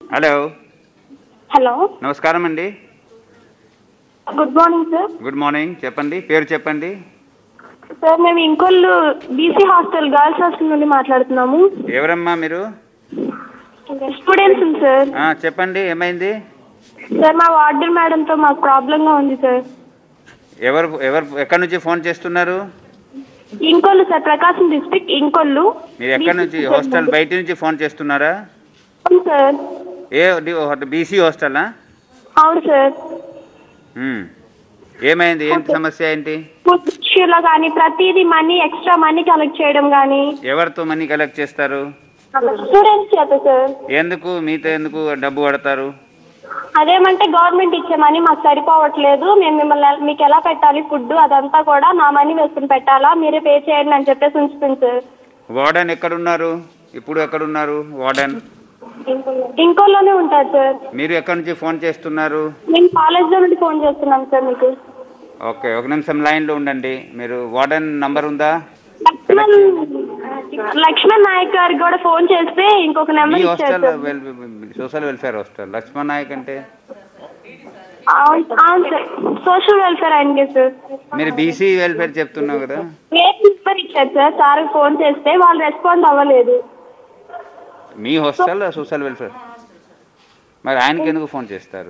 Hello hello నమస్కారం అండి good morning sir good morning చెప్పండి పేరు చెప్పండి సార్ మేము Inkollu BC hostel girls hostel నుండి మాట్లాడుతున్నాము ఎవరమ్మా మీరు స్టూడెంట్స్ సార్ ఆ, చెప్పండి ఏమైంది సార్ మా వార్డెన్ మేడంతో మాకు ప్రాబ్లంగా ఉంది సార్ ఎవరు ఎవరు ఎక్కడి నుంచి ఫోన్ చేస్తున్నారు ఇంకొల్లు సార్ ప్రకాశం డిస్ట్రిక్ట్ ఇంకొల్లు మీరు ఎక్కడి నుంచి హాస్టల్ బయట నుంచి ఫోన్ చేస్తున్నారా అవును సార్ ఏ బీసీ హాస్టలా అవును సార్ ఉమ్. ఏమైంది ఏంటి సమస్య ఏంటి ఫుడ్ ఇష్యూలో కానీ ప్రతిదీ మనీ ఎక్స్ట్రా మనీ కలెక్ట్ చేయడం కానీ ఎవరితో మనీ కలెక్ట్ చేస్తారు స్టూడెంట్స్ చేత సార్ ఎందుకు మీతో ఎందుకు డబ్బు పడతారు అదేమంటే గవర్నమెంట్ ఇచ్చే మనీ మాకు సరిపోవట్లేదు మేము మిమ్మల్ని ఎల- మీకు ఎలా పెట్టాలి ఫుడ్ అదంతా కూడా నా మనీ వేసుకుని పెట్టాలా మీరే పే చేయండి అని చెప్పేసి ఉంచుతుంది సార్ వార్డెన్ ఎక్కడున్నారు ఇప్పుడు ఎక్కడున్నారు వార్డెన్ ఇంకోలోనే ఉంటారు సార్ మీరు ఎక్కడి నుంచి ఫోన్ చేస్తున్నారు మేము కాలేజ్లో నుండి ఫోన్ చేస్తున్నాం సార్ మీకు ఓకే ఒక నిమిషం లైన్లో ఉండండి మీరు వార్డెన్ నంబర్ ఉందా లక్ష్మణ్ లక్ష్మణ్ నాయక్ గారికి కూడా ఫోన్ చేస్తే ఇంకొక మీ నెంబర్ ఇచ్చారు hostel sir well social welfare hostel Lakshman Nayak అంటే అవును అవును సార్ సోషల్ వెల్ఫేర్ ఆయనకి సార్ మీరు బీసీ వెల్ఫేర్ చెప్తున్నావు కదా ఏ నెంబర్ ఇచ్చారు సార్ సార్ ఫోన్ చేస్తే వాళ్ళు రెస్పాండ్ అవ్వలేదు మీ హాస్టల్ సోషల్ వెల్ఫేర్ మరి ఆయనకి ఎందుకు ఫోన్ చేస్తారు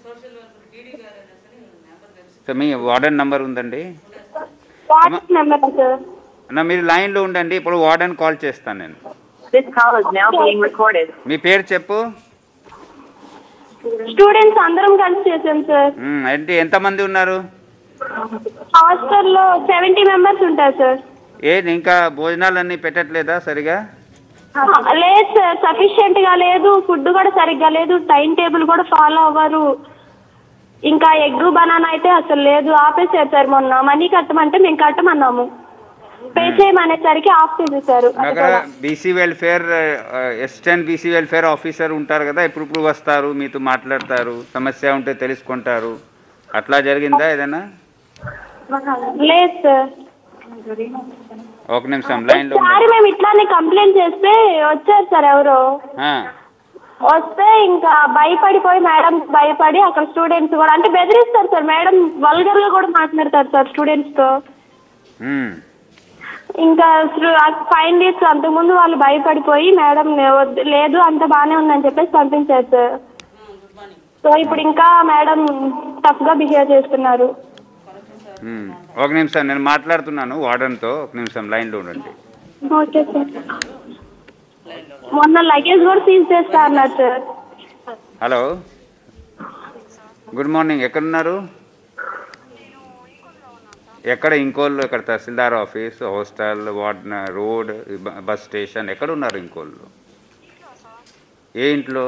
సో మీ వార్డెన్ నంబర్ ఉందండి వాట్సాప్ నెంబర్ సార్ నా మీరు లైన్లో ఉండండి ఇప్పుడు వార్డెన్ కాల్ చేస్తాను నేను This call is now being recorded. మీ పేరు చెప్పు స్టూడెంట్స్ అందరం కలిసి చేసాం సార్ ఉమ్, ఏంటి ఎంతమంది ఉన్నారు హాస్టల్లో సెవెంటీ మెంబర్స్ ఉంటారు సార్ ఏంటి ఇంకా భోజనాలన్నీ పెట్టట్లేదా సరిగా లేదు సార్ సఫిషియెంట్ గా లేదు ఫుడ్ కూడా సరిగ్గా లేదు టైం టేబుల్ కూడా ఫాలో అవ్వరు ఇంకా ఎగ్ బనానా అయితే అసలు లేదు ఆపేసారు సార్ మొన్న మనీ కట్టమంటే మేము కట్టమన్నాము పే చేయమనేసరికి ఆఫ్ చేసేసారు అది అక్కడ కూడా. BC welfare assistant BC welfare officer ఉంటారు కదా ఇప్పుడు ఇప్పుడు వస్తారు మీతో మాట్లాడతారు సమస్య ఉంటే తెలుసుకుంటారు అట్లా జరిగిందా ఏదైనా లేదు సార్ ఒక నిమిషం లైన్లో ఒకసారి ఉండండి మేము ఇట్లానే కంప్లైంట్ చేస్తే వచ్చారు సార్ ఎవరో ఆ, వస్తే ఇంకా భయపడిపోయి మేడం భయపడి అక్కడ స్టూడెంట్స్ కూడా అంటే బెదిరిస్తారు సార్ మేడం వల్గర్ గా కూడా మాట్లాడతారు సార్ స్టూడెంట్స్ తో ఉమ్, ఇంకా ఫైవ్ డేస్ అంతకుముందు వాళ్ళు భయపడిపోయి మేడం వద్దు- లేదు అంత బాగానే ఉందని చెప్పేసి పంపించారు సార్ సో ఇప్పుడు ఇంకా మేడం టఫ్ గా బిహేవ్ చేస్తున్నారు ఉమ్. ఒక నిమిషం నేను మాట్లాడుతున్నాను వార్డెన్తో ఒక నిమిషం లైన్లో ఉండండి ఓకే సార్ మొన్న లగేజ్ కూడా సీజ్ చేస్తా అన్నారు సార్ హలో గుడ్ మార్నింగ్ ఎక్కడున్నారు ఎక్కడ ఇంకోళ్ళు ఎక్కడ tahsildar office hostel ward road బ- బస్ స్టేషన్ ఎక్కడ ఉన్నారు ఇంకోళ్ళు ఏ ఇంట్లో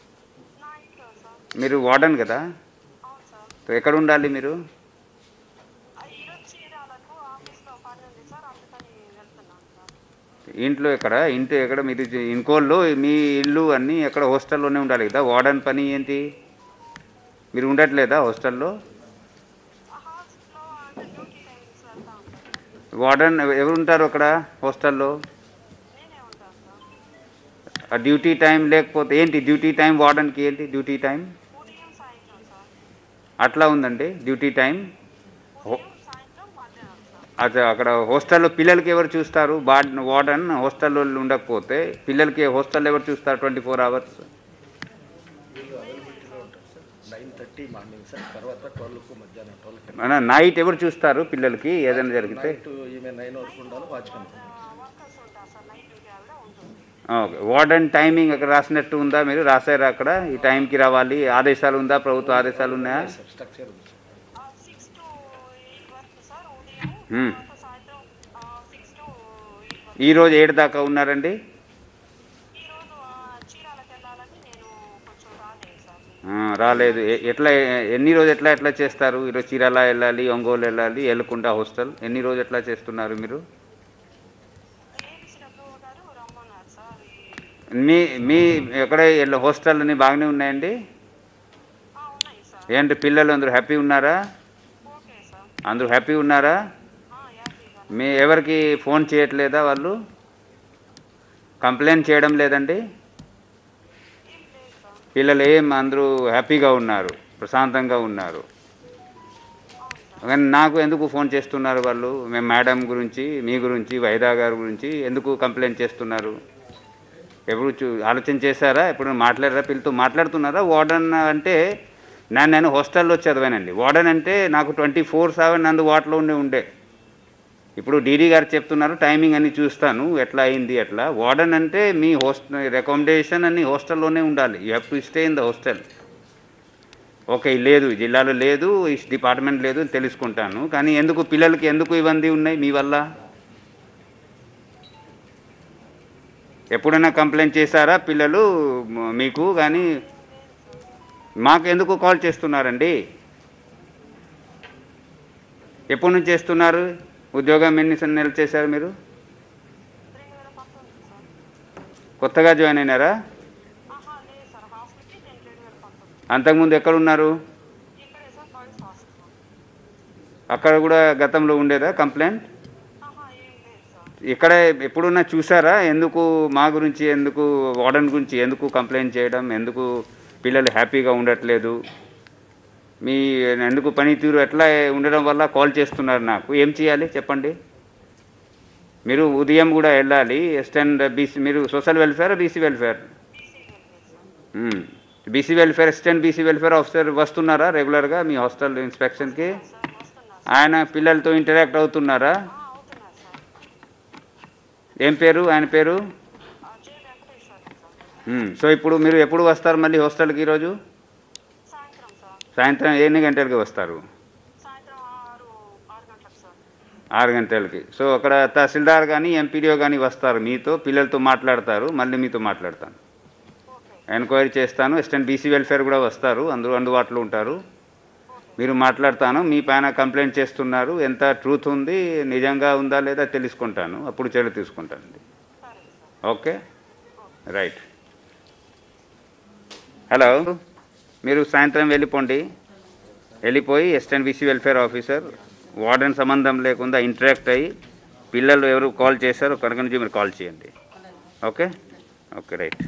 మీరు వార్డెన్ కదా ఎక్కడ ఉండాలి మీరు ఇంట్లో ఎక్కడ ఇంటి ఎక్కడ మీరు ఇంకోళ్ళు మీ ఇల్లు అన్నీ ఎక్కడ హాస్టల్లోనే ఉండాలి కదా వార్డెన్ పని ఏంటి మీరు ఉండట్లేదా హాస్టల్లో వార్డెన్ ఎవ- ఎవరు ఉంటారు అక్కడ హాస్టల్లో ఆ డ్యూటీ టైం లేకపోతే ఏంటి డ్యూటీ టైం వార్డెన్కి ఏంటి డ్యూటీ టైం అట్లా ఉందండి డ్యూటీ టైం హో- అదే అక్కడ హాస్టల్లో పిల్లలకి ఎవరు చూస్తారు బాడ్ వార్డెన్ హాస్టల్లో ఉండకపోతే పిల్లలకి హాస్టల్లో ఎవరు చూస్తారు twenty four hours nine thirty morning sir తర్వాత ట్వెల్వ్కు మధ్యాహ్నం ట్వెల్వ్కి మన నైట్ ఎవరు చూస్తారు పిల్లలకి ఏదైనా జరిగితే నైట్ ఈమె నైన్ వరకు ఉండాలి వాచ్మెన్ ఓకే వార్డెన్ టైమింగ్ అక్కడ రాసినట్టు ఉందా మీరు రాశారా అక్కడ ఈ టైంకి రావాలి ఆదేశాలు ఉందా ప్రభుత్వ ఆదేశాలు ఉన్నాయా సార్ స్ట్రక్చర్ ఉంది సార్ హ్మ్. ఈరోజు ఏడు దాకా ఉన్నారండి ఆ, రాలేదు ఎ- ఎట్లా ఎ- ఎన్ని రోజు ఎట్లా ఎట్లా చేస్తారు ఈరోజు చీరాల వెళ్ళాలి ఒంగోలు వెళ్ళాలి ఎల్లుకుంట హాస్టల్ ఎన్ని రోజు ఎట్లా చేస్తున్నారు మీరు మీ మీ ఎక్కడ ఎల్ల- హాస్టల్ అన్ని బాగానే ఉన్నాయండి ఏంటి పిల్లలు అందరూ హ్యాపీ ఉన్నారా అందరూ హ్యాపీ ఉన్నారా మీ ఎవరికి ఫోన్ చేయట్లేదా వాళ్ళు కంప్లైంట్ చేయడం లేదండి పిల్లలు ఏం అందరూ హ్యాపీగా ఉన్నారు ప్రశాంతంగా ఉన్నారు కానీ నాకు ఎందుకు ఫోన్ చేస్తున్నారు వాళ్ళు మేము మేడం గురించి మీ గురించి వైదా గారి గురించి ఎందుకు కంప్లైంట్ చేస్తున్నారు ఎప్పుడు చూ ఆలోచన చేశారా ఎప్పుడు మాట్లాడారా పిల్లతో మాట్లాడుతున్నారా వార్డన్ అంటే నేను నేను హాస్టల్లో చదివానండి వార్డన్ అంటే నాకు ట్వంటీ ఫోర్ సెవెన్ అందు వాటిలో ఉండే ఉండే ఇప్పుడు డీడీ గారు చెప్తున్నారు టైమింగ్ అని చూస్తాను ఎట్లా అయింది ఎట్లా వార్డన్ అంటే మీ హోస్టల్ రికమెండేషన్ అన్ని హాస్టల్లోనే ఉండాలి you have to stay in the hostel okay లేదు జిల్లాలో లేదు ఈ డిపార్ట్మెంట్ లేదు అని తెలుసుకుంటాను కానీ ఎందుకు పిల్లలకి ఎందుకు ఇబ్బంది ఉన్నాయి మీ వల్ల ఎప్పుడైనా కంప్లైంట్ చేశారా పిల్లలు మ- మీకు కానీ మాకు ఎందుకు కాల్ చేస్తున్నారండి ఎప్పటి నుంచి చేస్తున్నారు ఉద్యోగం ఎన్ని నెలలు చేశారు మీరు కొత్తగా జాయిన్ అయినారా అంతకుముందు ఎక్కడ ఉన్నారు అక్కడ కూడా గతంలో ఉండేదా కంప్లైంట్ ఇక్కడ ఎప్పుడున్నా చూసారా ఎందుకు మా గురించి ఎందుకు వార్డన్ గురించి ఎందుకు కంప్లైంట్ చేయడం ఎందుకు పిల్లలు హ్యాపీగా ఉండట్లేదు మీ ఎందుకు పనితీరు ఎట్లా ఉండడం వల్ల కాల్ చేస్తున్నారు నాకు ఏం చేయాలి చెప్పండి మీరు ఉదయం కూడా వెళ్ళాలి ఎస్టెండ్ బీసీ మీరు social welfare BC welfare BC welfare assistant BC welfare officer వస్తున్నారా రెగ్యులర్గా మీ హాస్టల్ ఇన్స్పెక్షన్కి ఆయన పిల్లలతో ఇంటరాక్ట్ అవుతున్నారా ఏం పేరు ఆయన పేరు మ్మ్. సో ఇప్పుడు మీరు ఎప్పుడు వస్తారు మళ్ళీ హాస్టల్కి ఈరోజు సాయంత్రం ఎన్ని గంటలకి వస్తారు ఆరు గంటలకి సో అక్కడ తహసీల్దార్ కానీ ఎంపీడీఓ కానీ వస్తారు మీతో పిల్లలతో మాట్లాడతారు మళ్ళీ మీతో మాట్లాడతాను ఎంక్వైరీ చేస్తాను అసిస్టెంట్ బీసీ వెల్ఫేర్ కూడా వస్తారు అందరూ అందుబాటులో ఉంటారు మీరు మాట్లాడతాను మీ పైన కంప్లైంట్ చేస్తున్నారు ఎంత ట్రూత్ ఉంది నిజంగా ఉందా లేదా తెలుసుకుంటాను అప్పుడు చర్య తీసుకుంటానండి ఓకే రైట్ హలో మీరు సాయంత్రం వెళ్ళిపోండి వెళ్ళిపోయి assistant BC welfare officer warden సంబంధం లేకుండా ఇంటరాక్ట్ అయ్యి పిల్లలు ఎవరు కాల్ చేశారో కనుక నుంచి మీరు కాల్ చేయండి ఓకే ఓకే రైట్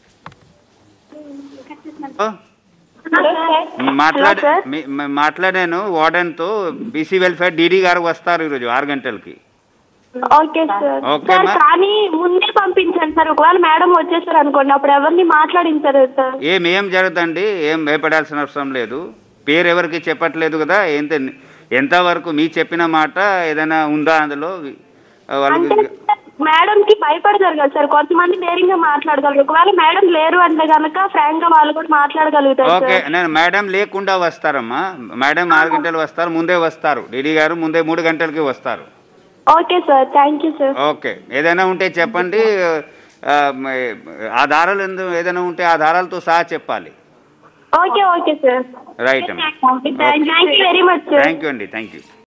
మాట్లాడే హలో సార్ మీ- మ- మాట్లాడాను వార్డెన్తో బీసీ వెల్ఫేర్ డీడీ గారు వస్తారు ఈరోజు ఆరు గంటలకి ఓకే సార్ ఓకే, సార్ మా- కానీ ముందే పంపించండి సార్ ఒకవేళ మేడం వచ్చేసారు అనుకోండి అప్పుడు ఎవరిని మాట్లాడించారు సార్ ఏం ఏం జరగదండి ఏం భయపడాల్సిన అవసరం లేదు పేరు ఎవరికి చెప్పట్లేదు కదా ఎంత ఎంతవరకు మీ చెప్పిన మాట ఏదైనా ఉందా అందులో అంటే వాళ్ళకి మేడం కి భయపడతారు కదా సార్ కొంతమంది ధైర్యంగా మాట్లాడగలరు ఒకవేళ మేడం లేరు అంటే కనుక ఫ్రాంక్ గా వాళ్ళు కూడా మాట్లాడగలుగుతారు ఓకే సార్ నేను మేడం లేకుండా వస్తారమ్మా మేడం ఆరు గంటలు వస్తారు ముందే వస్తారు డీడీ గారు ముందే మూడు గంటలకి వస్తారు okay sir thank you sir okay ఏదైనా ఉంటే చెప్పండి ఆ, మ- ఆధారాలు ఎందు- ఏదైనా ఉంటే ఆధారాలతో సహా చెప్పాలి ఓకే ఓకే సార్ రైట్ అమ్మా thank you very much sir thank you అండి థ్యాంక్ యూ